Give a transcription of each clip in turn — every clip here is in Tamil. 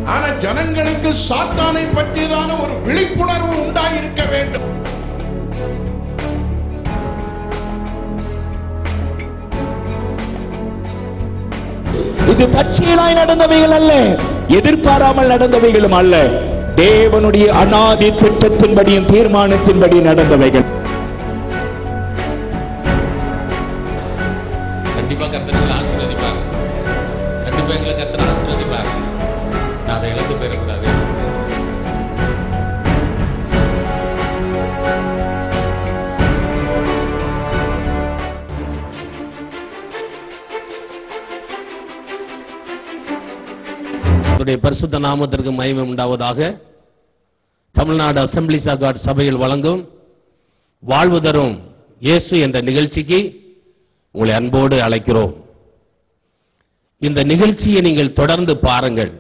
ஆனா ஜனங்களுக்கு சாத்தானை பற்றியதான ஒரு விழிப்புணர்வு உண்டாயிருக்க வேண்டும் இது தற்செயலாய் நடந்தவைகள் அல்ல எதிர்பாராமல் நடந்தவைகளும் அல்ல தேவனுடைய அனாதி திட்டத்தின்படியும் தீர்மானத்தின்படி நடந்தவைகள் கண்டிப்பா கர்த்தர் எங்களை ஆசீர்வதிப்பார் கண்டிப்பா எங்களை கர்த்தர் ஆசீர்வதிப்பார் நான் அதை இழந்து போயிடக்கூடாது கர்த்தருடைய பரிசுத்த நாமத்திற்கு மகிமை உண்டாவதாக தமிழ்நாடு அசம்பிளிஸ் ஆஃப் காட் சபையில் வழங்கும் வாழ்வு தரும் இயேசு என்ற நிகழ்ச்சிக்கு உங்களை அன்போடு அழைக்கிறோம் இந்த நிகழ்ச்சியை நீங்கள் தொடர்ந்து பாருங்கள்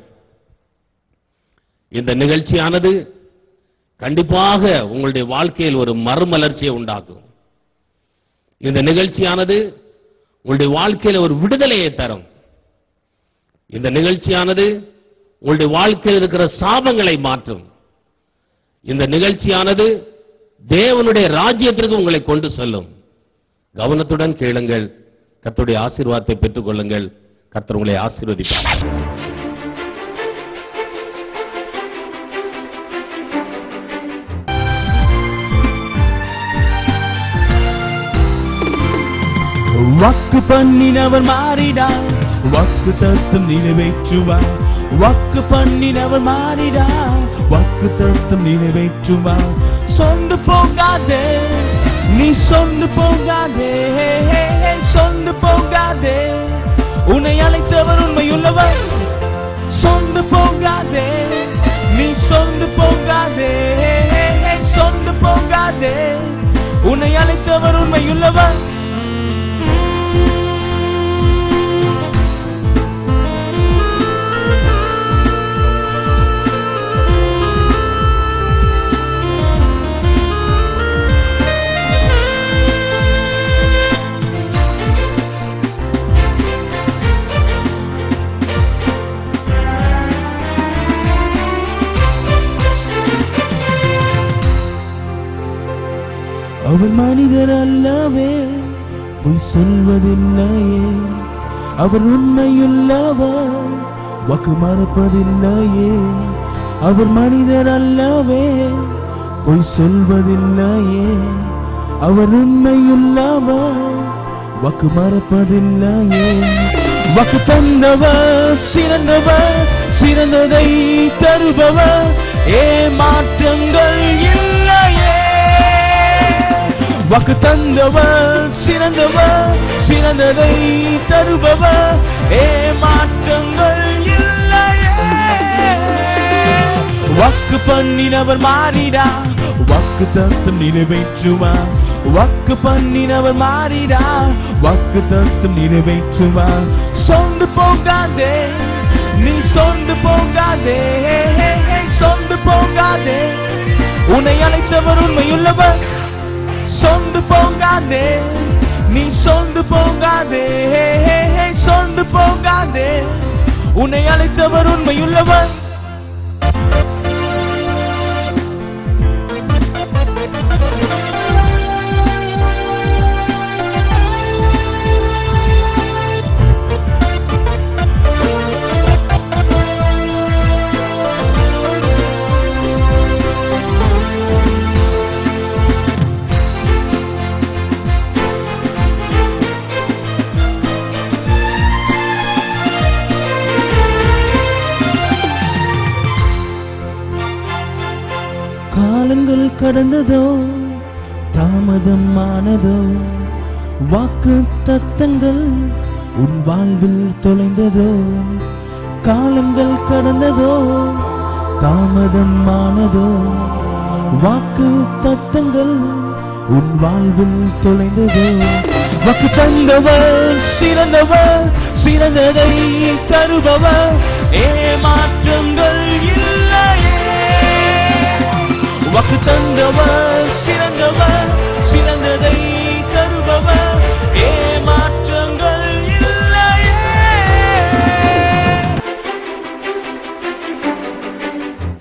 இந்த நிகழ்ச்சியானது கண்டிப்பாக உங்களுடைய வாழ்க்கையில் ஒரு மறுமலர்ச்சியை உண்டாக்கும் இந்த நிகழ்ச்சியானது உங்களுடைய வாழ்க்கையில் ஒரு விடுதலையை தரும் இந்த நிகழ்ச்சியானது உங்களுடைய வாழ்க்கையில் இருக்கிற சாபங்களை மாற்றும் இந்த நிகழ்ச்சியானது தேவனுடைய ராஜ்யத்திற்கு உங்களை கொண்டு செல்லும் கவனத்துடன் கேளுங்கள் கர்த்தருடைய ஆசீர்வாதத்தை பெற்றுக் கொள்ளுங்கள் கர்த்தர் உங்களை ஆசீர்வதிப்பார் வாக்கு பண்ணினவர் மாறிடார் வாக்கு தத்துவம் நிறைவேற்றுவார் வாக்கு பண்ணினவர் மாறிடார் வாக்கு தத்துவம் நிறைவேற்றுவார் சொந்து போகாதே நீ சொந்து போகாதே சொந்து போகாதே உன்னை அழைத்தவர் உண்மையுள்ளவர் சொந்து போகாதே நீ சொந்து போகாதே சொந்து போகாதே உன்னை அழைத்தவர் உண்மையுள்ளவர் அவர் மனிதர் அல்லவே பொய் சொல்வதில்லையே அவர் உண்மையுள்ளவர் வாக்கு மறப்பதில்லையே அவர் மனிதர் அல்லவே பொய் சொல்வதில்லையே அவர் உண்மையுள்ளவர் வாக்கு மறப்பதில்லையே வாக்கு தந்தவர் சிறந்தவர் சிறந்ததை தருபவர் ஏமாற்றங்கள் இல்லையே வாக்கு தந்தவர் சிறந்தவர் சிறந்ததை தருபவர் ஏமாற்றங்கள் இல்லையே வாக்கு பண்ணினவர் மாறிடா வாக்கு தத்துவம் நிறைவேற்றுவார் வாக்கு பண்ணினவர் மாறிடா வாக்கு தத்துவம் நிறைவேற்றுவார் சொந்து போகாதே நீ சொந்து போகாதே சொந்து போகாதே உன்னை அழைத்தவர் உண்மையுள்ளவர் சொந்து போகாதே நீ சொந்து போகாதே சொந்து போகாதே உன்னை அழைத்தவர் உண்மையுள்ளவர் காலங்கள் கடந்ததோ தாமதம் ஆனதோ வாக்கு தத்தங்கள் உன் வாழ்வில் தொலைந்ததோ காலங்கள் கடந்ததோ தாமதம் ஆனதோ வாக்கு தத்தங்கள் உன் வாழ்வில் தொலைந்ததோ வாக்கு தந்தவர் சிறந்தவர் சிறந்ததை தருபவர் ஏமாற்றங்கள் இல்லையே வாக்கு தந்தவர் சிறந்தவர் சிறந்ததை தருபவர் ஏமாற்றங்கள் இல்லையே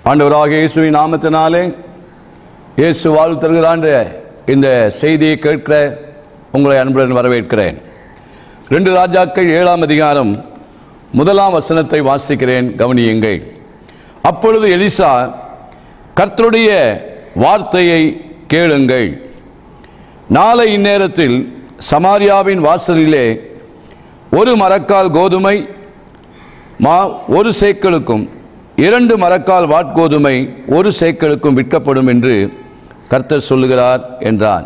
ஆண்டவராக இயேசுவின் நாமத்தினாலே இயேசு வாழ்வு தருகிறான்ற இந்த செய்தியை கேட்கிற உங்களை அன்புடன் வரவேற்கிறேன் ரெண்டு ராஜாக்கள் ஏழாம் அதிகாரம் முதலாம் வசனத்தை வாசிக்கிறேன் கவனியுங்கள் அப்பொழுது எலிசா கர்த்தருடைய வார்த்தையை கேளுங்கள் நாளை இந்நேரத்தில் சமாரியாவின் வாசலிலே ஒரு மரக்கால் கோதுமை மா ஒரு சேக்களுக்கும் இரண்டு மரக்கால் வாட்கோதுமை ஒரு சேக்களுக்கும் விற்கப்படும் என்று கர்த்தர் சொல்லுகிறார் என்றான்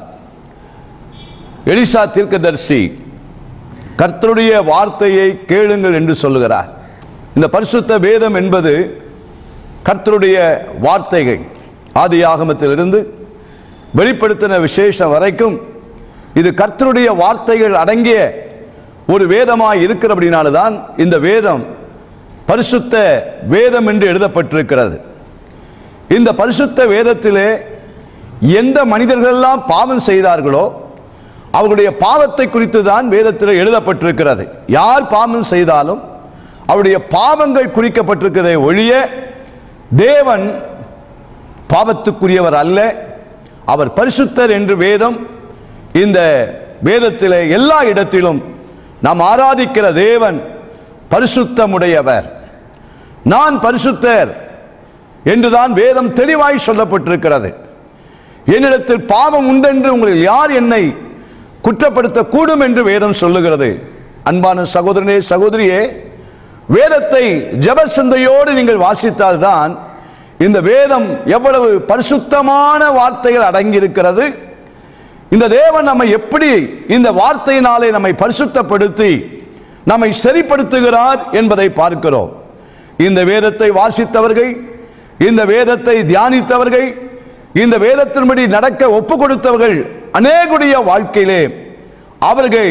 எலிசா தீர்க்கதரிசி கர்த்தருடைய வார்த்தையை கேளுங்கள் என்று சொல்லுகிறார் இந்த பரிசுத்த வேதம் என்பது கர்த்தருடைய வார்த்தைகள் ஆதி ஆகமத்திலிருந்து வெளிப்படுத்தின விசேஷம் வரைக்கும் இது கர்த்தருடைய வார்த்தைகள் அடங்கிய ஒரு வேதமாய் இருக்கிறபடினால்தான் இந்த வேதம் பரிசுத்த வேதம் என்று எழுதப்பட்டிருக்கிறது இந்த பரிசுத்த வேதத்திலே எந்த மனிதர்களெல்லாம் பாவம் செய்தார்களோ அவர்களுடைய பாவத்தை குறித்து தான் வேதத்தில் எழுதப்பட்டிருக்கிறது யார் பாவம் செய்தாலும் அவருடைய பாவங்கள் குறிக்கப்பட்டிருக்கிறதை ஒழிய தேவன் பாவத்துக்குரியவர் அல்ல அவர் பரிசுத்தர் என்று வேதம் இந்த வேதத்திலே எல்லா இடத்திலும் நாம் ஆராதிக்கிற தேவன் பரிசுத்தமுடையவர் நான் பரிசுத்தர் என்றுதான் வேதம் தெளிவாய் சொல்லப்பட்டிருக்கிறது என்னிடத்தில் பாவம் உண்டென்று உங்களில் யார் என்னை குற்றப்படுத்தக்கூடும் என்று வேதம் சொல்லுகிறது அன்பான சகோதரனே சகோதரியே வேதத்தை ஜபசிந்தையோடு நீங்கள் வாசித்தால்தான் இந்த வேதம் எவ்வளவு பரிசுத்தமான வார்த்தைகள் அடங்கியிருக்கிறது இந்த தேவன் நம்மை எப்படி இந்த வார்த்தையினாலே நம்மை பரிசுத்தப்படுத்தி நம்மை சரிப்படுத்துகிறார் என்பதை பார்க்கிறோம் இந்த வேதத்தை வாசித்தவர்கள் இந்த வேதத்தை தியானித்தவர்கள் இந்த வேதத்தின்படி நடக்க ஒப்பு கொடுத்தவர்கள் அநேகுடைய வாழ்க்கையிலே அவர்கள்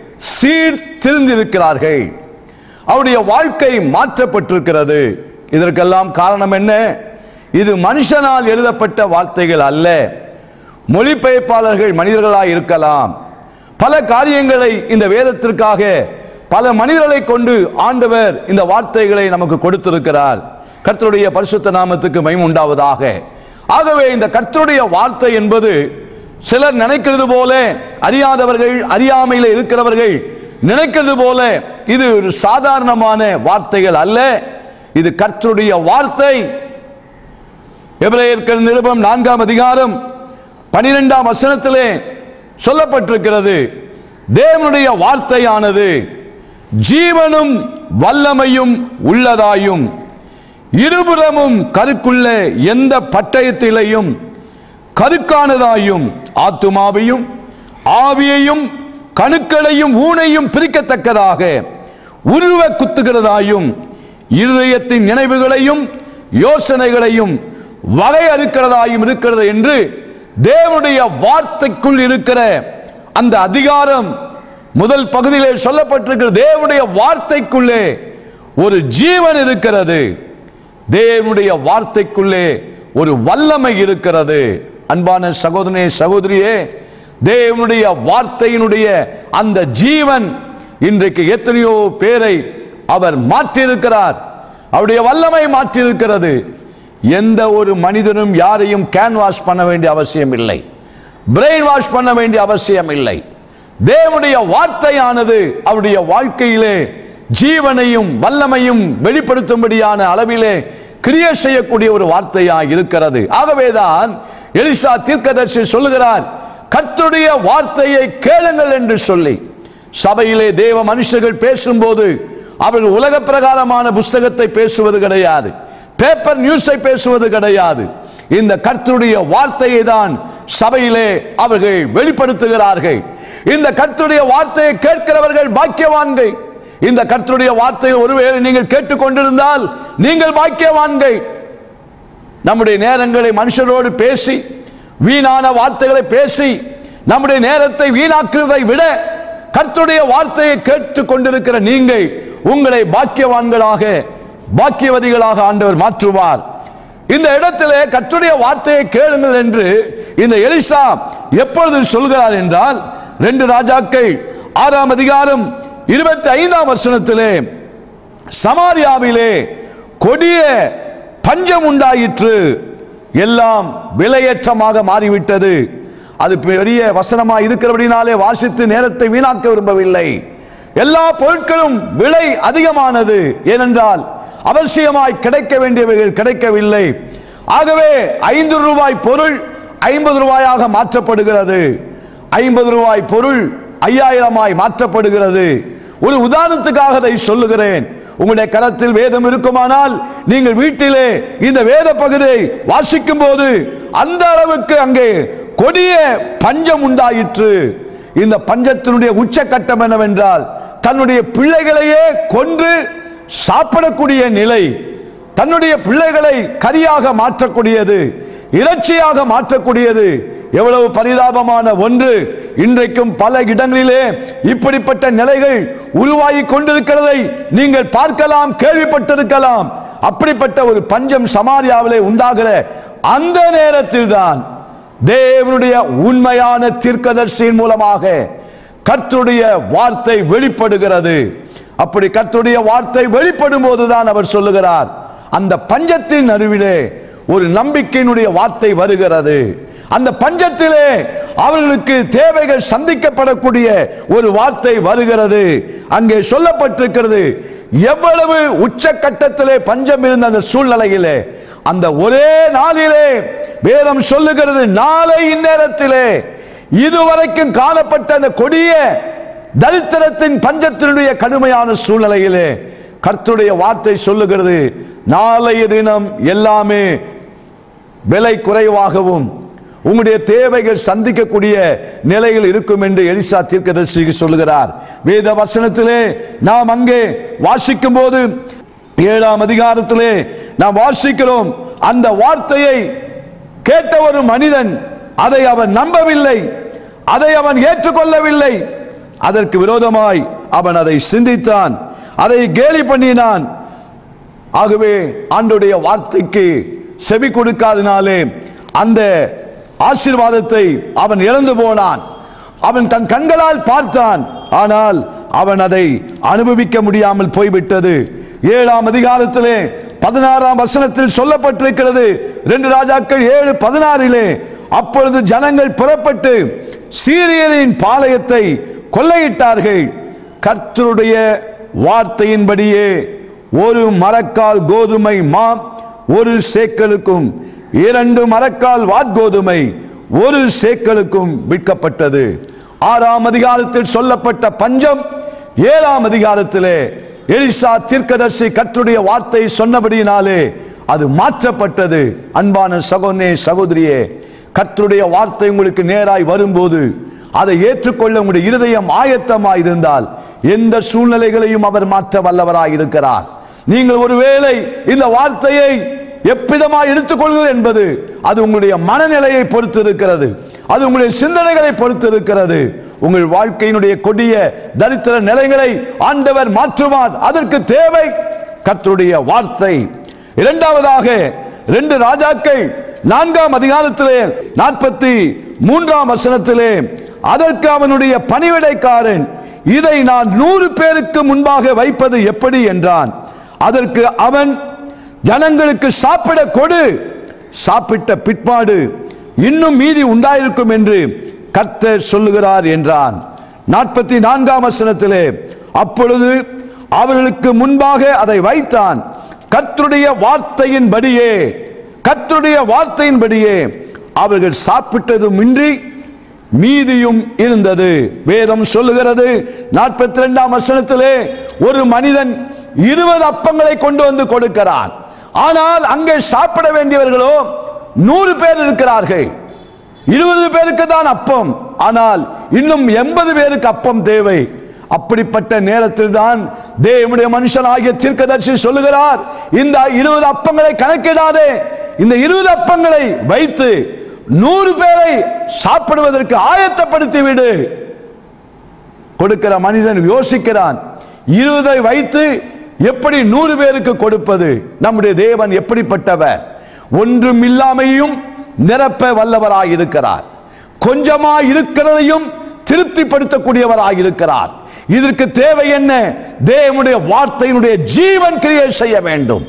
சீர்திருந்திருக்கிறார்கள் அவருடைய வாழ்க்கை மாற்றப்பட்டிருக்கிறது இதற்கெல்லாம் காரணம் என்ன இது மனுஷனால் எழுதப்பட்ட வார்த்தைகள் அல்ல மொழிபெயர்ப்பாளர்கள் மனிதர்களாய் இருக்கலாம் பல காரியங்களை இந்த வேதத்திற்காக பல மனிதர்களை கொண்டு ஆண்டவர் இந்த வார்த்தைகளை நமக்கு கொடுத்திருக்கிறார் கர்த்தருடைய பரிசுத்த நாமத்துக்கு மகிமை உண்டாவதாக ஆகவே இந்த கர்த்தருடைய வார்த்தை என்பது சிலர் நினைக்கிறது போல அறியாதவர்கள் அறியாமையில் இருக்கிறவர்கள் நினைக்கிறது போல இது ஒரு சாதாரணமான வார்த்தைகள் அல்ல இது கர்த்தருடைய வார்த்தை எபிரேயர்கள் நிருபம் நான்காம் அதிகாரம் பனிரெண்டாம் வசனத்திலே சொல்லப்பட்டிருக்கிறது தேவனுடைய வார்த்தையானது ஜீவனும் வல்லமையும் உள்ளதாயும் இருபுறமும் கருக்குள்ள எந்த பட்டயத்திலையும் கருக்கானதாயும் ஆத்துமாவையும் ஆவியையும் கணுக்களையும் ஊனையும் பிரிக்கத்தக்கதாக உருவ குத்துகிறதாயும் இருதயத்தின் நினைவுகளையும் யோசனைகளையும் வகை அறுக்கிறதாயும் இருக்கிறது என்று தேவனுடைய வார்த்தைக்குள் இருக்கிற அந்த அதிகாரம் முதல் பகுதியிலே சொல்லப்பட்டிருக்கிற தேவனுடைய வார்த்தைக்குள்ளே ஒரு ஜீவன் இருக்கிறது தேவனுடைய வார்த்தைக்குள்ளே ஒரு வல்லமை இருக்கிறது அன்பான சகோதரனே சகோதரியே தேவனுடைய வார்த்தையினுடைய அந்த ஜீவன் இன்றைக்கு எத்தனையோ பேரை அவர் மாற்றியிருக்கிறார் அவருடைய வல்லமை மாற்றியிருக்கிறது எந்த ஒரு மனிதனும் யாரையும் கேன்வாஷ் பண்ண வேண்டிய அவசியம் இல்லை பிரெயின் வாஷ் பண்ண வேண்டிய அவசியம் இல்லை தேவனுடைய வார்த்தையானது அவருடைய வாழ்க்கையிலே ஜீவனையும் வல்லமையும் வெளிப்படுத்தும்படியான அளவிலே கிரியை செய்யக்கூடிய ஒரு வார்த்தையாக இருக்கிறது ஆகவேதான் எலிசா தீர்க்கதர்சி சொல்லுகிறார் கர்த்தருடைய வார்த்தையை கேளுங்கள் என்று சொல்லி சபையிலே தேவ மனுஷர்கள் பேசும்போது அவர்கள் உலக பிரகாரமான புஸ்தகத்தை பேசுவது கிடையாது பேப்பர் நியூஸை பேசுவது கிடையாது இந்த கர்த்தருடைய வார்த்தையை தான் சபையிலே அவர்கள் வெளிப்படுத்துகிறார்கள் இந்த கர்த்தருடைய வார்த்தையை கேட்கிறவர்கள் பாக்கியவான்கள் இந்த கர்த்தருடைய வார்த்தையை ஒருவேளை நீங்கள் கேட்டுக்கொண்டிருந்தால் நீங்கள் பாக்கியவான்கள் நம்முடைய நேரங்களை மனுஷரோடு பேசி வீணான வார்த்தைகளை பேசி நம்முடைய நேரத்தை வீணாக்குவதை விட கர்த்தருடைய வார்த்தையை கேட்டுக் கொண்டிருக்கிற நீங்கள் உங்களை பாக்கியவான்களாக பாக்கியவதிகளாக ஆண்டவர் மாற்றுவார் இந்த இடத்திலே கர்த்தருடைய வார்த்தையை கேளுங்கள் என்று இந்த எலிசா எப்பொழுது சொல்கிறார் என்றால் ரெண்டு ராஜாக்கள் ஆறாம் அதிகாரம் இருபத்தி ஐந்தாம் வசனத்திலே சமாரியாவிலே கொடிய பஞ்சம் உண்டாயிற்று எல்லாம் விலையேற்றமாக மாறிவிட்டது அது பெரிய வசனமா இருக்கிறபடினாலே வாசித்து நேரத்தை வீணாக்க விரும்பவில்லை எல்லா பொருட்களும் விலை அதிகமானது ஏனென்றால் அவசியமாய் கிடைக்க வேண்டியவைகள் கிடைக்கவில்லை ஆகவே ஐந்து ரூபாய் பொருள் ஐம்பது ரூபாயாக மாற்றப்படுகிறது ஐம்பது ரூபாய் பொருள் ஐயாயிரமாய் மாற்றப்படுகிறது ஒரு உதாரணத்துக்காக அதை சொல்லுகிறேன் உங்களுடைய கரத்தில் வேதம் இருக்குமானால் நீங்கள் வீட்டிலே இந்த வேத பகுதியை வாசிக்கும் போது அந்த அளவுக்கு அங்கே கொடிய பஞ்சம் உண்டாயிற்று இந்த பஞ்சத்தினுடைய உச்சக்கட்டம் என்னவென்றால் தன்னுடைய பிள்ளைகளையே கொன்று சாப்பிடக்கூடிய நிலை தன்னுடைய பிள்ளைகளை கரியாக மாற்றக்கூடியது இறைச்சியாக மாற்றக்கூடியது எவ்வளவு பரிதாபமான ஒன்று இன்றைக்கும் பல இடங்களிலே இப்படிப்பட்ட நிலைகள் உருவாகி கொண்டிருக்கிறதை நீங்கள் பார்க்கலாம் கேள்விப்பட்டிருக்கலாம் அப்படிப்பட்ட ஒரு பஞ்சம் சமாரியாவிலே உண்டாகிற அந்த நேரத்தில் தான் தேவனுடைய உண்மையான தீர்க்கதர்சியின் மூலமாக கர்த்தருடைய வார்த்தை வெளிப்படுகிறது அப்படி கர்த்தருடைய வார்த்தை வெளிப்படும் போதுதான் அவர் சொல்லுகிறார் அந்த பஞ்சத்தின் நடுவிலே ஒரு நம்பிக்கையினுடைய வார்த்தை வருகிறது அந்த பஞ்சத்திலே அவர்களுக்கு தேவைகள் சந்திக்கப்படக்கூடிய ஒரு வார்த்தை வருகிறது அங்கே சொல்லப்பட்டிருக்கிறது எவ்வளவு உச்சக்கட்டத்திலே பஞ்சம் இருந்த அந்த சூழ்நிலையிலே அந்த ஒரே நாளிலே வேதம் சொல்லுகிறது நாளை இந்நேரத்திலே இதுவரைக்கும் காணப்பட்ட அந்த கொடிய தரித்திரத்தின் பஞ்சத்தினுடைய கடுமையான சூழ்நிலையிலே கர்த்தருடைய வார்த்தை சொல்லுகிறது நாளைய தினம் எல்லாமே விலை குறைவாகவும் உங்களுடைய தேவைகள் சந்திக்கக்கூடிய நிலையில் இருக்கும் என்று எலிசா தீர்க்கதரிசி சொல்லுகிறார் வேத வசனத்திலே நாம் அங்கே வாசிக்கும் போது ஏழாம் அதிகாரத்திலே நாம் வாசிக்கிறோம் அந்த வார்த்தையை கேட்ட ஒரு மனிதன் அதை அவன் நம்பவில்லை அதை அவன் ஏற்றுக்கொள்ளவில்லை அதற்கு விரோதமாய் அவன் அதை சிந்தித்தான் அதை கேலி பண்ணினான் ஆகவே ஆண்டுடைய வார்த்தைக்கு செவி கொடுக்காதனாலே அந்த ஆசீர்வாதத்தை அவன் இழந்து போனான் அவன் தன் கண்களால் பார்த்தான் ஆனால் அவன் அதை அனுபவிக்க முடியாமல் போய்விட்டது ஏழாம் அதிகாரத்திலே பதினாறாம் வசனத்தில் சொல்லப்பட்டிருக்கிறது ரெண்டு ராஜாக்கள் ஏழு பதினாறிலே அப்பொழுது ஜனங்கள் புறப்பட்டு சீரியரின் பாளையத்தை கொள்ளையிட்டார்கள் கர்த்தருடைய வார்த்தையின்படியே ஒரு மரக்கால் கோதுமை மா ஒரு சேக்கலுக்கும் இரண்டு மரக்கால் வாட்கோதுமை ஒரு சேக்கலுக்கும் விற்கப்பட்டது ஆறாம் அதிகாரத்தில் சொல்லப்பட்ட பஞ்சம் ஏழாம் அதிகாரத்திலே எலிசா தீர்க்கதர்சி கர்த்தருடைய வார்த்தை சொன்னபடியினாலே அது மாற்றப்பட்டது அன்பான சகோனே சகோதரியே கர்த்தருடைய வார்த்தை உங்களுக்கு நேராய் வரும்போது அதை ஏற்றுக்கொள்ள உங்களுடைய இருதயம் ஆயத்தமாய் இருந்தால் எந்த சூழ்நிலைகளையும் அவர் மாற்ற வல்லவராய் இருக்கிறார் நீங்கள் ஒருவேளை இந்த வார்த்தையை எவ்விதமாய் எடுத்துக்கொள்வது என்பது அது உங்களுடைய மனநிலையை பொறுத்து இருக்கிறது அது உங்களுடைய சிந்தனைகளை பொறுத்து இருக்கிறது உங்கள் வாழ்க்கையினுடைய கொடிய தரித்திர நிலைகளை ஆண்டவர் மாற்றுவார் அதற்கு தேவை கர்த்தருடைய வார்த்தை இரண்டாவதாக ரெண்டு ராஜாக்கள் நான்காம் அதிகாரத்திலே நாற்பத்தி மூன்றாம் வசனத்திலே அதற்கு அவனுடைய பணிவிடைக்காரன் இதை நான் நூறு பேருக்கு முன்பாக வைப்பது எப்படி என்றான் அதற்கு அவன் ஜனங்களுக்கு சாப்பிட கொடு சாப்பிட்ட பிற்பாடு இன்னும் மீதி உண்டாயிருக்கும் என்று கர்த்தர் சொல்லுகிறார் என்றான் நாற்பத்தி நான்காம் வசனத்திலே அப்பொழுது அவர்களுக்கு முன்பாக அதை வைத்தான் கர்த்தருடைய வார்த்தையின்படியே கர்த்தருடைய வார்த்தையின்படியே அவர்கள் சாப்பிட்டதும் இன்றி மீதியும் இருந்தது வேதம் சொல்லுகிறது நாற்பத்தி ரெண்டாம் வசனத்திலே ஒரு மனிதன் இருபது அப்பங்களை கொண்டு வந்து கொடுக்கிறான் ஆனால் அங்கே சாப்பிட வேண்டியவர்களோ நூறு பேர் இருக்கிறார்கள் இருபது பேருக்கு தான் அப்பம் ஆனால் இன்னும் எண்பது பேருக்கு அப்பம் தேவை அப்படிப்பட்ட நேரத்தில் தான் தேவனுடைய மனுஷனாகிய தீர்க்கதர்சி சொல்லுகிறார் இந்த இருபது அப்பங்களை கணக்கிடாதே இந்த இருபது அப்பங்களை வைத்து நூறு பேரை சாப்பிடுவதற்கு ஆயத்தப்படுத்தி விடு கொடுக்கிற மனிதன் யோசிக்கிறான் இருபதை வைத்து எப்படி நூறு பேருக்கு கொடுப்பது நம்முடைய தேவன் எப்படிப்பட்டவர் ஒன்றும் இல்லாமையும் நிரப்ப வல்லவராய் இருக்கிறார் கொஞ்சமா இருக்கிறதையும் திருப்திப்படுத்தக்கூடியவராய் இருக்கிறார் இதற்கு தேவை என்ன தேவனுடைய வார்த்தையினுடைய ஜீவன் கிரியை செய்ய வேண்டும்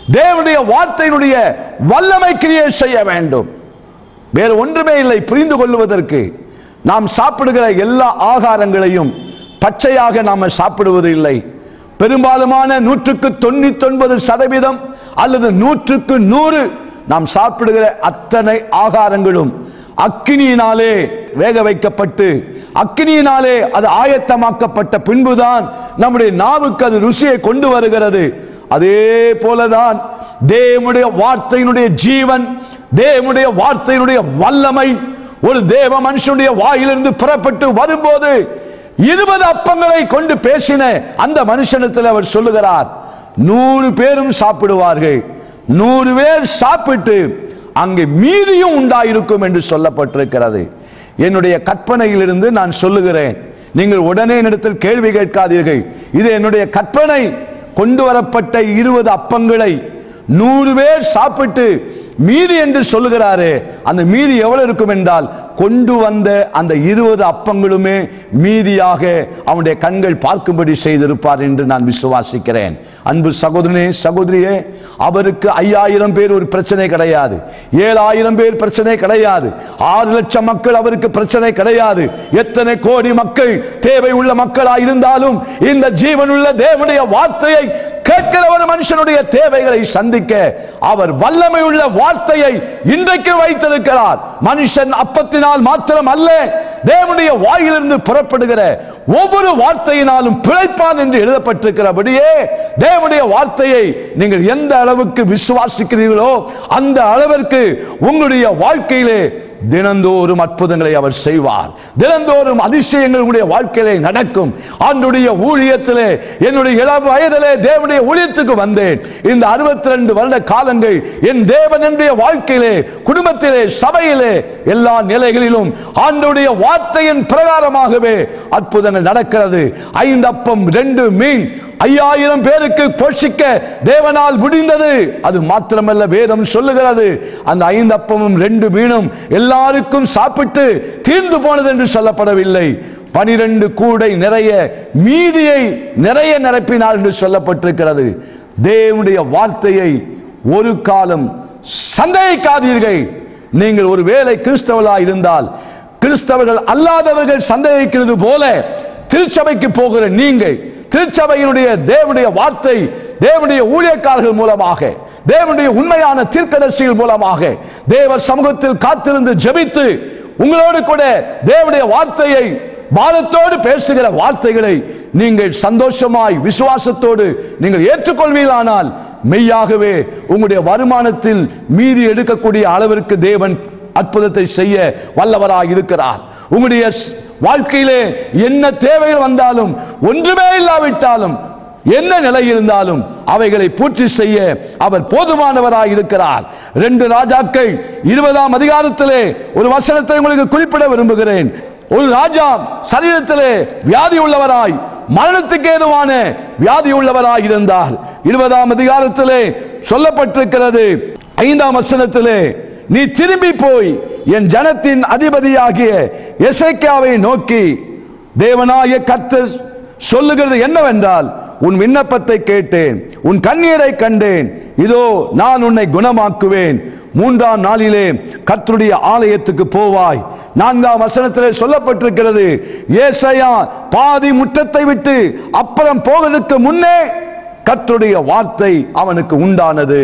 தேவனுடைய வார்த்தையினுடைய வல்லமை கிரியை செய்ய வேண்டும் வேறு ஒன்றுமே இல்லை புரிந்து கொள்வதற்கு நாம் சாப்பிடுகிற எல்லா ஆகாரங்களையும் பச்சையாக நாம் சாப்பிடுவது இல்லை பெரும்பாலுமான நூற்றுக்கு தொண்ணூத்தி ஒன்பது சதவீதம் அல்லது நூற்றுக்கு நூறு நாம் சாப்பிடுகிற அத்தனை ஆகாரங்களும் அக்கினியினாலே வேக வைக்கப்பட்டு அக்கினியினாலே அது ஆயத்தமாக்கப்பட்ட பின்புதான் நம்முடைய நாவுக்கு அது ருசியை கொண்டு வருகிறது அதே போலதான் தேவனுடைய வார்த்தையினுடைய ஜீவன் தேவனுடைய வார்த்தையினுடைய வல்லமை ஒரு தேவ மனுஷனுடைய வாயிலிருந்து புறப்பட்டு வரும்போது இருபது அப்பங்களை கொண்டு பேசின அந்த மனுஷனத்தில் அவர் சொல்லுகிறார் நூறு பேரும் சாப்பிடுவார்கள் நூறு பேர் சாப்பிட்டு அங்கே மீதியும் உண்டாயிருக்கும் என்று சொல்லப்பட்டிருக்கிறது என்னுடைய கற்பனையிலிருந்து நான் சொல்லுகிறேன் நீங்கள் உடனே என்னிடத்தில் கேள்வி கேட்காதீர்கள் இது என்னுடைய கற்பனை கொண்டு வரப்பட்ட இருபது அப்பங்களை நூறு பேர் சாப்பிட்டு மீதி என்று சொல்லுகிறாரே அந்த மீதி எவ்வளவு இருக்கும் என்றால் கொண்டு வந்த அந்த இருபது அப்பங்களுமே மீதியாக அவனுடைய கண்கள் பார்க்கும்படி செய்திருப்பார் என்று நான் விசுவாசிக்கிறேன் அன்பு சகோதரனே சகோதரியே அவருக்கு ஐயாயிரம் பேர் ஒரு பிரச்சனை கிடையாது ஏழாயிரம் பேர் பிரச்சனை கிடையாது ஆறு லட்சம் மக்கள் அவருக்கு பிரச்சனை கிடையாது எத்தனை கோடி மக்கள் தேவை உள்ள மக்களா இருந்தாலும் இந்த ஜீவனுள்ள தேவனுடைய வார்த்தையை கேட்கிற ஒரு மனுஷனுடைய தேவைகளை சந்திக்க அவர் வல்லமை உள்ள வார்த்தையை இன்றைக்கு வைத்திருக்கிறார் மனுஷன் அப்பத்தினால் மாத்திரம் அல்ல தேவனுடைய வாயிலிருந்து புறப்படுகிற ஒவ்வொரு வார்த்தையினாலும் பிழைப்பான் என்று எழுதப்பட்டிருக்கிறபடியே தேவனுடைய வார்த்தையை நீங்கள் எந்த அளவுக்கு விசுவாசிக்கிறீர்களோ அந்த அளவிற்கு உங்களுடைய வாழ்க்கையிலே தினந்தோறும் அற்புதங்களை அவர் செய்வார் தினந்தோறும் அதிசயங்கள் உங்களுடைய வாழ்க்கையிலே நடக்கும் ஆண்டுடைய ஊழியத்திலே என்னுடைய இளம் வயதிலே தேவனுடைய ஊழியத்துக்கு வந்தேன் இந்த 62 வருட காலங்கள் என் தேவனுடைய வாழ்க்கையிலே குடும்பத்திலே சபையிலே எல்லா நிலைகளிலும் ஆண்டுடைய வார்த்தையின் பிரகாரமாகவே அற்புதங்கள் நடக்கிறது ஐந்து அப்பம் ரெண்டு மீன் ஐயாயிரம் பேருக்கு போஷிக்க தேவனால் முடிந்தது அது மாத்திரமல்ல வேதம் சொல்லுகிறது அந்த ஐந்து அப்பமும் ரெண்டு மீனும் எல்லாருக்கும் சாப்பிட்டு தீர்ந்து போனது என்று சொல்லப்படவில்லை பனிரெண்டு கூடை நிறைய மீதியை நிறைய நிரப்பினார் என்று சொல்லப்பட்டிருக்கிறது தேவனுடைய வார்த்தையை ஒரு காலம் சந்தேகிக்காதீர்கள் நீங்கள் ஒரு வேளை கிறிஸ்தவர்களாக இருந்தால் கிறிஸ்தவர்கள் அல்லாதவர்கள் சந்தேகிக்கிறது போல திருச்சபைக்கு போகிற நீங்கள் திருச்சபையினுடைய தேவனுடைய வார்த்தை தேவனுடைய ஊழியக்காரர்கள் மூலமாக தேவனுடைய உண்மையான தீர்க்கதரிசிகள் மூலமாக தேவ சமூகத்தில் காத்திருந்து ஜெபித்து உங்களோடு கூட தேவனுடைய வார்த்தையை பாரத்தோடு பேசுகிற வார்த்தைகளை நீங்கள் சந்தோஷமாய் விசுவாசத்தோடு நீங்கள் ஏற்றுக்கொள்வீர்களானால் மெய்யாகவே உங்களுடைய வருமானத்தில் மீதி எடுக்கக்கூடிய அளவிற்கு தேவன் அற்புதத்தை செய்ய வல்லவராய் இருக்கிறார் உங்களுடைய ஸ்- வாழ்க்கையிலே என்ன தேவைகள் வந்தாலும் ஒன்றுமே இல்லாவிட்டாலும் என்ன நிலை இருந்தாலும் அவைகளை பூர்த்தி செய்ய அவர் போதுமானவராய் இருக்கிறார் ரெண்டு ராஜாக்கள் இருபதாம் அதிகாரத்திலே ஒரு வசனத்தை உங்களுக்கு குறிப்பிட விரும்புகிறேன் ஒரு ராஜா சரீரத்திலே வியாதி உள்ளவராய் மரணத்துக்கு ஏதுவான வியாதி உள்ளவராய் இருந்தார் இருபதாம் அதிகாரத்திலே சொல்லப்பட்டிருக்கிறது ஐந்தாம் வசனத்திலே நீ திரும்பி போய் என் ஜனத்தின் அதிபதியாகிய எசேக்கியாவை நோக்கி தேவனாகிய கர்த்தர் சொல்லுகிறது என்னவென்றால் உன் விண்ணப்பத்தை கேட்டேன் உன் கண்ணீரை கண்டேன் இதோ நான் உன்னை குணமாக்குவேன் மூன்றாம் நாளிலே கர்த்தருடைய ஆலயத்துக்கு போவாய் நான்காம் வசனத்திலே சொல்லப்பட்டிருக்கிறது ஏசையா பாதி முற்றத்தை விட்டு அப்புறம் போவதற்கு முன்னே கர்த்தருடைய வார்த்தை அவனுக்கு உண்டானது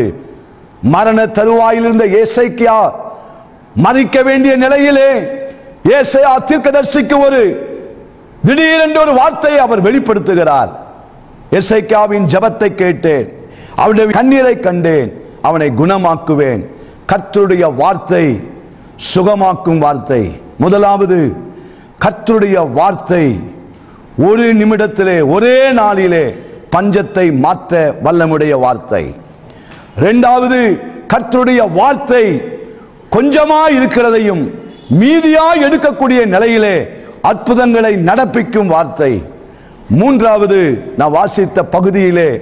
மரண தருவாயில் இருந்த ஏசைக்கியா மறிக்க வேண்டிய நிலையிலே ஏசையா தீர்க்கதரிசிக்கு ஒரு திடீரென்று ஒரு வார்த்தையை அவர் வெளிப்படுத்துகிறார் எசைக்காவின் ஜெபத்தை கேட்டேன் அவனுடைய கண்ணீரை கண்டேன் அவனை குணமாக்குவேன் கர்த்தருடைய வார்த்தை சுகமாக்கும் வார்த்தை முதலாவது கர்த்தருடைய வார்த்தை ஒரு நிமிடத்திலே ஒரே நாளிலே பஞ்சத்தை மாற்ற வல்லமுடைய வார்த்தை இரண்டாவது கர்த்தருடைய வார்த்தை கொஞ்சமா இருக்கிறதையும் மீதியாய் எடுக்கக்கூடிய நிலையிலே அற்புதங்களை நடப்பிக்கும் வார்த்தை மூன்றாவது நான் வாசித்த பகுதியிலே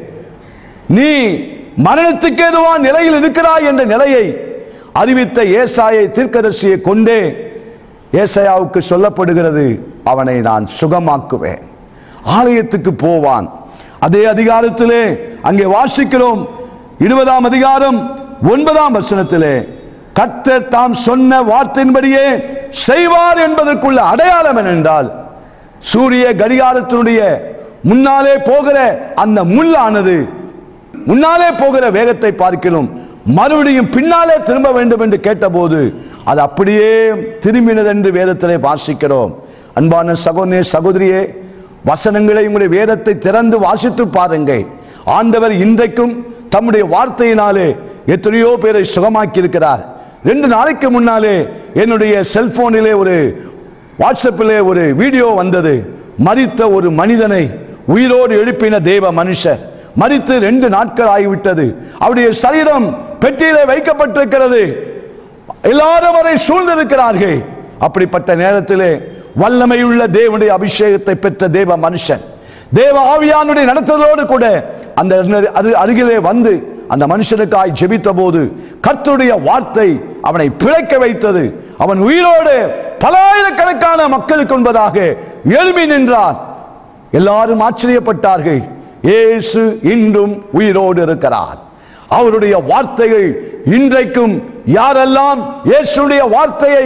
நீ மரணத்துக்கு ஏதுவா நிலையில் இருக்கிறாய் என்ற நிலையை அறிவித்த ஏசாயை தீர்க்கதரிசியை கொண்டே ஏசாயாவுக்கு சொல்லப்படுகிறது அவனை நான் சுகமாக்குவேன் ஆலயத்துக்கு போவான் அதே அதிகாரத்திலே அங்கே வாசிக்கிறோம் இருபதாம் அதிகாரம் ஒன்பதாம் வசனத்திலே கர்த்தர் தாம் சொன்ன வார்த்தையின்படியே செய்வார் என்பதற்குள்ள அடையாளம் என்னென்றால் சூரிய கடிகாரத்தினுடைய முன்னாலே போகிற அந்த முள்ளானது முன்னாலே போகிற வேகத்தை பார்க்கிலும் மறுபடியும் பின்னாலே திரும்ப வேண்டும் என்று கேட்டபோது அது அப்படியே திரும்பினது என்று வேதத்திலே வாசிக்கிறோம் அன்பான சகோதரே சகோதரியே வசனங்களை உங்களுடைய வேதத்தை திறந்து வாசித்து பாருங்கள் ஆண்டவர் இன்றைக்கும் தம்முடைய வார்த்தையினாலே எத்தனையோ பேரை சுகமாக்கி இருக்கிறார் ரெண்டு நாளைக்கு முன்னாலே என்னுடைய செல்போனிலே ஒரு வாட்ஸ்அப்பிலே ஒரு வீடியோ வந்தது மரித்த ஒரு மனிதனை உயிரோடு எழுப்பின தேவ மனுஷர் மரித்து ரெண்டு நாட்கள் ஆகிவிட்டது அவருடைய சரீரம் பெட்டியிலே வைக்கப்பட்டிருக்கிறது எல்லாரும் அவரை சூழ்ந்திருக்கிறார்கள் அப்படிப்பட்ட நேரத்திலே வல்லமையுள்ள தேவனுடைய அபிஷேகத்தை பெற்ற தேவ மனுஷன் தேவ ஆவியானுடைய நடத்துதலோடு கூட அந்த அது அருகிலே வந்து அந்த மனுஷனுக்காய் ஜெபித்த போது கர்த்தருடைய வார்த்தை அவனை பிழைக்க வைத்தது அவன் உயிரோடு பலாயிரக்கணக்கான மக்களுக்கு என்பதாக எழுப்பி நின்றார் எல்லாரும் ஆச்சரியப்பட்டார்கள் இயேசு இன்றும் உயிரோடு இருக்கிறார் அவருடைய வார்த்தைகள் இன்றைக்கும் யாரெல்லாம் இயேசுடைய வார்த்தையை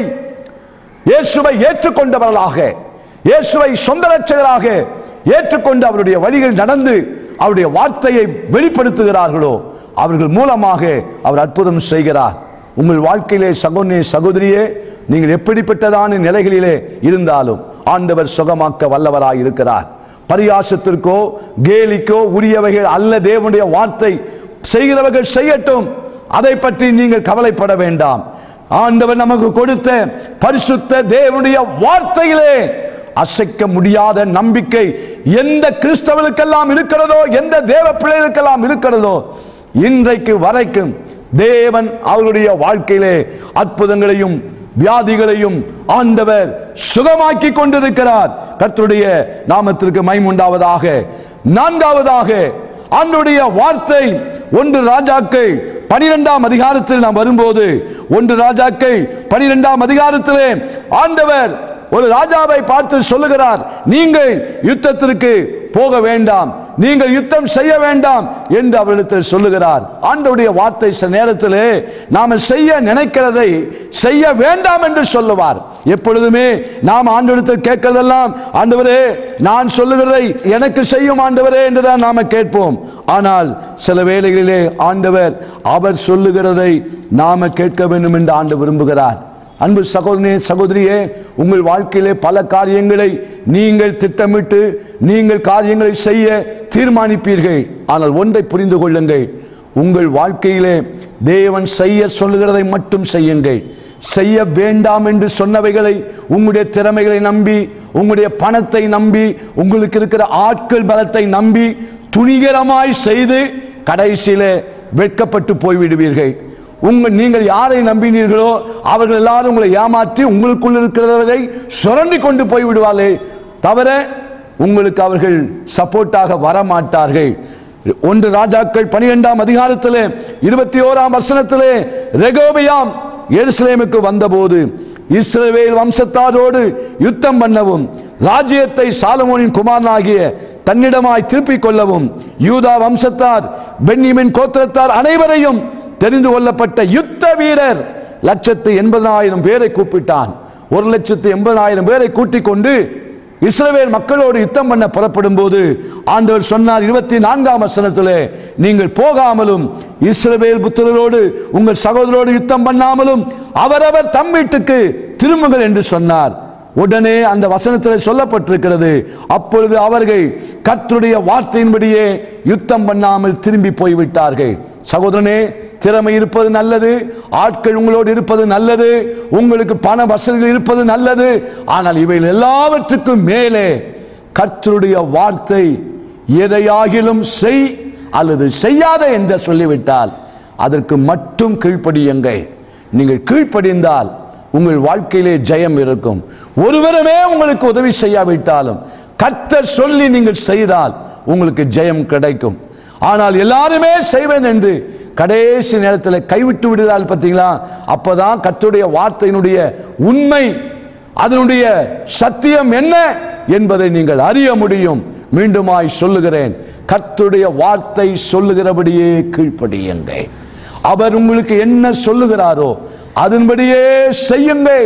இயேசுவை ஏற்றுக்கொண்டவர்களாக இயேசுவை சொந்த ரட்சகராக ஏற்றுக்கொண்டு அவருடைய வழிகள் நடந்து அவருடைய வார்த்தையை வெளிப்படுத்துகிறார்களோ அவர்கள் மூலமாக அவர் அற்புதம் செய்கிறார் உங்கள் வாழ்க்கையிலே சகோதரே சகோதரியே நீங்கள் எப்படிப்பட்டதான நிலைகளிலே இருந்தாலும் ஆண்டவர் சுகமாக்க வல்லவராய் இருக்கிறார் பரியாசத்திற்கோ கேலிக்கோ உரியவைகள் அல்ல தேவனுடைய வார்த்தை செய்கிறவர்கள் செய்யட்டும் அதை பற்றி நீங்கள் கவலைப்பட வேண்டாம் ஆண்டவர் நமக்கு கொடுத்த பரிசுத்த தேவனுடைய வார்த்தையிலே அசைக்க முடியாத நம்பிக்கை எந்த கிறிஸ்தவனுக்கெல்லாம் இருக்கிறதோ எந்த தேவ பிள்ளைகளுக்கெல்லாம் இருக்கிறதோ இன்றைக்கு வரைக்கும் தேவன் அவருடைய வாழ்க்கையிலே அற்புதங்களையும் வியாதிகளையும் ஆண்டவர் சுகமாக்கி கொண்டிருக்கிறார் கர்த்தருடைய நாமத்திற்கு மைமுண்டாவதாக நான்காவதாக ஆண்டுடைய வார்த்தை ஒன்று ராஜாக்கள் பனிரெண்டாம் அதிகாரத்தில் நாம் வரும்போது ஒன்று ராஜாக்கள் பனிரெண்டாம் அதிகாரத்திலே ஆண்டவர் ஒரு ராஜாவை பார்த்து சொல்லுகிறார் நீங்கள் யுத்தத்திற்கு போக வேண்டாம் நீங்கள் யுத்தம் செய்ய வேண்டாம் என்று அவரிடத்தில் சொல்லுகிறார் ஆண்டவருடைய வார்த்தை சில நேரத்திலே நாம செய்ய நினைக்கிறதை செய்ய வேண்டாம் என்று சொல்லுவார் எப்பொழுதுமே நாம் ஆண்டவரிடத்தில் கேட்கிறதெல்லாம் ஆண்டவரே நான் சொல்லுகிறதை எனக்கு செய்யும் ஆண்டவரே என்றுதான் நாம கேட்போம் ஆனால் சில வேளைகளிலே ஆண்டவர் அவர் சொல்லுகிறதை நாம கேட்க வேண்டும் என்று ஆண்டு விரும்புகிறார் அன்பு சகோதரனே சகோதரியே உங்கள் வாழ்க்கையிலே பல காரியங்களை நீங்கள் திட்டமிட்டு நீங்கள் காரியங்களை செய்ய தீர்மானிப்பீர்கள் ஆனால் ஒன்றை புரிந்து கொள்ளுங்கள் உங்கள் வாழ்க்கையிலே தேவன் செய்ய சொல்லுகிறதை மட்டும் செய்யுங்கள் செய்ய வேண்டாம் என்று சொன்னவைகளை உங்களுடைய திறமைகளை நம்பி உங்களுடைய பணத்தை நம்பி உங்களுக்கு இருக்கிற ஆட்கள் பலத்தை நம்பி துணிகரமாய் செய்து கடைசியிலே வெட்கப்பட்டு போய்விடுவீர்கள் உங்கள் நீங்கள் யாரை நம்பினீர்களோ அவர்கள் எல்லாரும் உங்களை ஏமாற்றி உங்களுக்குள் இருக்கிறவரை சுரண்டி கொண்டு போய் விடுவார்களே தவிர உங்களுக்கு அவர்கள் சப்போர்ட்டாக வர மாட்டார்கள் ஒன்று ராஜாக்கள் பனிரெண்டாம் அதிகாரத்திலே இருபத்தி ஓராம் வசனத்திலே ரெகோபியாம் எருசலேமுக்கு வந்தபோது இஸ்ரவேல் வம்சத்தாரோடு யுத்தம் பண்ணவும் ராஜ்யத்தை சாலமோனின் குமாரனாகிய தன்னிடமாய் திருப்பிக் கொள்ளவும் யூதா வம்சத்தார் பென்னிமின் கோத்திரத்தார் அனைவரையும் தெரிந்து கொள்ளப்பட்ட யுத்த வீரர் லட்சத்து எண்பதாயிரம் பேரை கூப்பிட்டான் ஒரு லட்சத்து எண்பதாயிரம் பேரை கூட்டிக் கொண்டு இஸ்ரவேல் மக்களோடு யுத்தம் பண்ண புறப்படும் போது ஆண்டவர் சொன்னார் இருபத்தி நான்காம் வசனத்திலே நீங்கள் போகாமலும் இஸ்ரவேல் புத்திரரோடு உங்கள் சகோதரோடு யுத்தம் பண்ணாமலும் அவரவர் தம் வீட்டுக்கு திரும்புங்கள் என்று சொன்னார் உடனே அந்த வசனத்தில் சொல்லப்பட்டிருக்கிறது அப்பொழுது அவர்கள் கர்த்தருடைய வார்த்தையின்படியே யுத்தம் பண்ணாமல் திரும்பி போய்விட்டார்கள் சகோதரனே திறமை இருப்பது நல்லது ஆட்கள் உங்களோடு இருப்பது நல்லது உங்களுக்கு பண வசதிகள் இருப்பது நல்லது ஆனால் இவைகள் எல்லாவற்றுக்கும் மேலே கர்த்தருடைய வார்த்தை எதையாகிலும் செய் அல்லது செய்யாத என்று சொல்லிவிட்டால் அதற்கு மட்டும் கீழ்ப்படியுங்கள் நீங்கள் கீழ்ப்படிந்தால் உங்கள் வாழ்க்கையிலே ஜெயம் இருக்கும் ஒருவருமே உங்களுக்கு உதவி செய்யாவிட்டாலும் கர்த்தர் சொல்லி நீங்கள் செய்தால் உங்களுக்கு ஜெயம் கிடைக்கும் ஆனால் எல்லாருமே செய்வேன் என்று கடைசி நேரத்தில் கைவிட்டு விடுகிறாள் பார்த்தீங்களா அப்பதான் கர்த்தருடைய வார்த்தையினுடைய உண்மை அதனுடைய சத்தியம் என்ன என்பதை நீங்கள் அறிய முடியும் மீண்டுமாய் சொல்லுகிறேன் கர்த்தருடைய வார்த்தை சொல்லுகிறபடியே கீழ்ப்படியுங்கள் அவர் உங்களுக்கு என்ன சொல்லுகிறாரோ அதன்படியே செய்யுங்கள்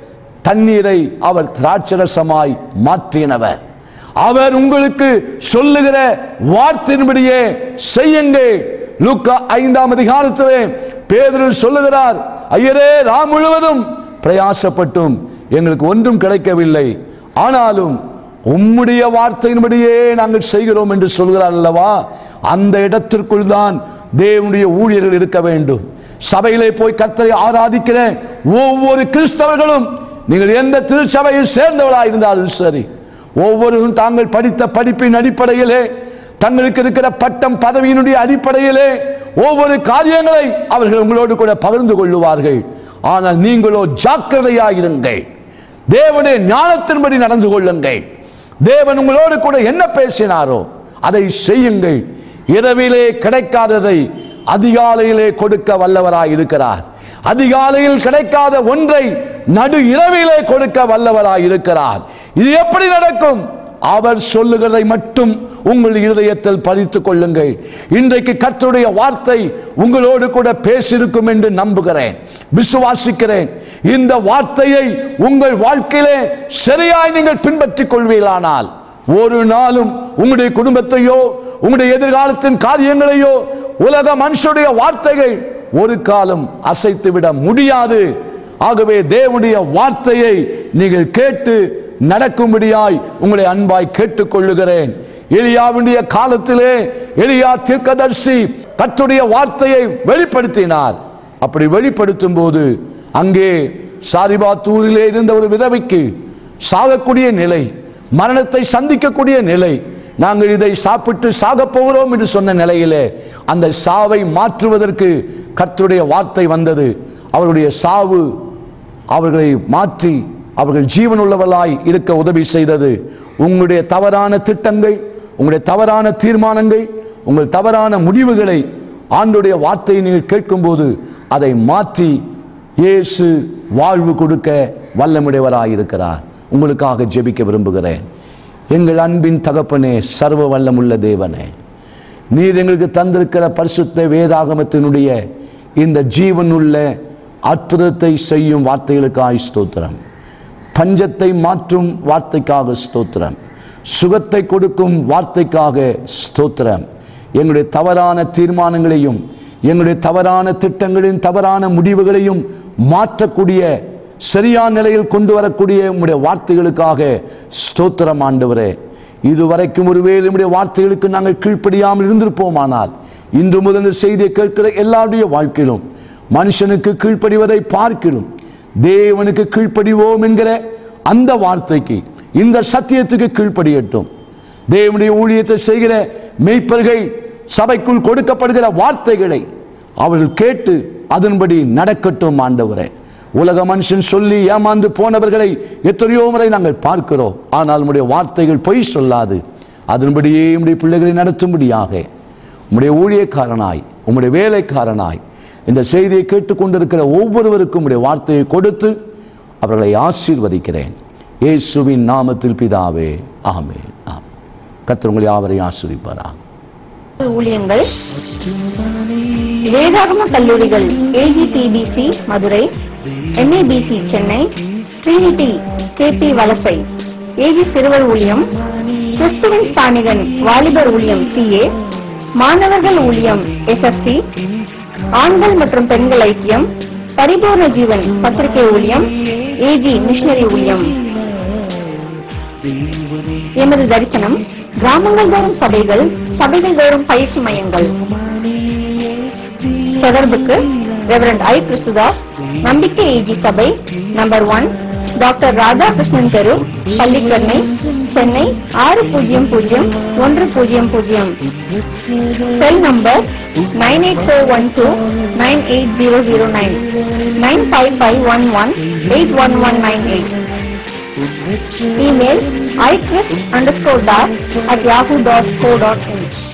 தண்ணீரை அவர் திராட்சரசமாய் மாற்றினவர் அவர் உங்களுக்கு சொல்லுகிற வார்த்தையின்படியே செய்யுங்கள் லூக்கா ஐந்தாம் அதிகாரத்திலே பேதுரு சொல்லுகிறார் ஐயரே ராம் முழுவதும் பிரயாசப்பட்டும் எங்களுக்கு ஒன்றும் கிடைக்கவில்லை ஆனாலும் உம்முடைய வார்த்தையின்படியே நாங்கள் செய்கிறோம் என்று சொல்கிறார் அல்லவா அந்த இடத்திற்குள் தான் தேவனுடைய ஊழியர்கள் இருக்க வேண்டும் சபையிலே போய் கர்த்தரை ஆராதிக்கிற ஒவ்வொரு கிறிஸ்தவர்களும் நீங்கள் எந்த திருச்சபையில் சேர்ந்தவர்களாக இருந்தாலும் சரி ஒவ்வொருவரும் தாங்கள் படித்த படிப்பின் அடிப்படையிலே தங்களுக்கு இருக்கிற பட்டம் பதவியினுடைய அடிப்படையிலே ஒவ்வொரு காரியங்களை அவர்கள் உங்களோடு கூட பகிர்ந்து கொள்ளுவார்கள் ஆனால் நீங்களோ ஜாக்கிரதையாயிருங்கள் தேவனுடைய ஞானத்தின்படி நடந்து கொள்ளுங்கள் தேவன் உங்களோடு கூட என்ன பேசினாரோ அதை செய்யுங்கள் இரவிலே கிடைக்காததை அதிகாலையிலே கொடுக்க வல்லவராய் இருக்கிறார் அதிகாலையில் கிடைக்காத ஒன்றை நடு இரவிலே கொடுக்க வல்லவராய் இருக்கிறார் இது எப்படி நடக்கும் அவர் சொல்லுகிறதை மட்டும் உங்கள் இருதயத்தில் பதித்துக் கொள்ளுங்கள் இன்றைக்கு கர்த்தருடைய வார்த்தை உங்களோடு கூட பேசியிருக்கும் என்று நம்புகிறேன் விசுவாசிக்கிறேன் இந்த வார்த்தையை உங்கள் வாழ்க்கையிலே சரியாய் நீங்கள் பின்பற்றிக் கொள்வீர்களானால் ஒரு நாளும் உங்களுடைய குடும்பத்தையோ உங்களுடைய எதிர்காலத்தின் காரியங்களையோ உலக மனுஷனுடைய வார்த்தைகள் ஒரு காலம் அசைத்து விட முடியாது ஆகவே தேவனுடைய வார்த்தையை நீங்கள் கேட்டு நடக்கும்படியாய் உங்களை அன்பாய் கேட்டுக்கொள்ளுகிறேன் எலியாவுடைய காலத்திலே எலியா தீர்க்கதர்சி கர்த்தருடைய வார்த்தையை வெளிப்படுத்தினார் அப்படி வெளிப்படுத்தும் போது அங்கே சாரிபாத்தூரிலே இருந்த ஒரு விதவைக்கு சாகக்கூடிய நிலை மரணத்தை சந்திக்கக்கூடிய நிலை நாங்கள் இதை சாப்பிட்டு சாகப் போகிறோம் என்று சொன்ன நிலையிலே அந்த சாவை மாற்றுவதற்கு கர்த்தருடைய வார்த்தை வந்தது அவருடைய சாவு அவர்களை மாற்றி அவர்கள் ஜீவனுள்ளவர்களாய் இருக்க உதவி செய்தது உங்களுடைய தவறான திட்டங்கள் உங்களுடைய தவறான தீர்மானங்கள் உங்கள் தவறான முடிவுகளை ஆண்டுடைய வார்த்தையை நீங்கள் கேட்கும்போது அதை மாற்றி இயேசு வாழ்வு கொடுக்க வல்லமுடையவராய் இருக்கிறார் உங்களுக்காக ஜெபிக்க விரும்புகிறேன் எங்கள் அன்பின் தகப்பனே சர்வ வல்லமுள்ள தேவனே நீர் எங்களுக்கு தந்திருக்கிற பரிசுத்த வேதாகமத்தினுடைய இந்த ஜீவனுள்ள அற்புதத்தை செய்யும் வார்த்தைகளுக்காய் ஸ்தோத்திரம் பஞ்சத்தை மாற்றும் வார்த்தைக்காக ஸ்தோத்திரம் சுகத்தை கொடுக்கும் வார்த்தைக்காக ஸ்தோத்திரம் எங்களுடைய தவறான தீர்மானங்களையும் எங்களுடைய தவறான திட்டங்களின் தவறான முடிவுகளையும் மாற்றக்கூடிய சரியான நிலையில் கொண்டு வரக்கூடிய உம்முடைய வார்த்தைகளுக்காக ஸ்தோத்திரம் ஆண்டவரே இதுவரைக்கும் ஒருவேளை உம்முடைய வார்த்தைகளுக்கு நாங்கள் கீழ்ப்படியாமல் இருந்திருப்போமானால் இன்று முதல் இந்த செய்தியை கேட்கிற எல்லாருடைய வாழ்க்கையிலும் மனுஷனுக்கு கீழ்ப்படிவதை பார்க்கிறோம் தேவனுக்கு கீழ்ப்படிவோம் என்கிற அந்த வார்த்தைக்கு இந்த சத்தியத்துக்கு கீழ்ப்படியட்டும் தேவனுடைய ஊழியத்தை செய்கிற மெய்ப்பர்கள் சபைக்குள் கொடுக்கப்படுகிற வார்த்தைகளை அவர்கள் கேட்டு அதன்படி நடக்கட்டும் ஆண்டவரே உலக மனுஷன் சொல்லி ஏமாந்து போனவர்களை எத்தனையோ முறை நாங்கள் பார்க்கிறோம் ஆனால் உம்முடைய வார்த்தைகள் பொய் சொல்லாது அதன்படியே உம்முடைய பிள்ளைகளை நடத்தும்படியாக உம்முடைய ஊழியக்காரனாய் உம்முடைய வேலைக்காரனாய் இந்த செய்தியை கேட்டுக்கொண்டிருக்கிற ஒவ்வொருவருக்கும் உம்முடைய வார்த்தையை கொடுத்து அவர்களை ஆசீர்வதிக்கிறேன் இயேசுவின் நாமத்தில் பிதாவே ஆமென் ஆம் கர்த்தர் உங்களை யாவரையும் ஆசீர்வதிப்பாராக ஊழியங்கள் வேதாகம கல்லூரிகள் AGTBC Madurai MABC Chennai Trinity KP வலசை ஏஜி சிறுவர் ஊழியம் கிறிஸ்துவின் ஸ்தானிகன் வாலிபர் ஊழியம் சிஏ மாணவர்கள் ஊழியம் எஸ்எஃப்சி ஆண்கள் மற்றும் பெண்கள் ஐக்கியம் பரிபூர்ண ஜீவன் பத்திரிகை ஊழியம் ஏஜி மிஷனரி ஊழியம் எமது தரிசனம் கிராமங்கள் தோறும் சபைகள் சபைகள் தோறும் பயிற்சி மையங்கள் தொடர்புக்கு ரெவரண்ட் ஐ கிறிஸ்துதாஸ் நம்பிக்கை ஏஜி சபை நம்பர் ஒன் டாக்டர் ராதாகிருஷ்ணன் தெரு பள்ளிக்கரணை சென்னை ஆறு பூஜ்ஜியம் பூஜ்ஜியம் ஒன்று பூஜ்ஜியம் பூஜ்ஜியம் cell number nine eight four one two nine eight zero zero nine nine five five one one eight one one nine eight Email iChrist underscore das at yahoo.co.in.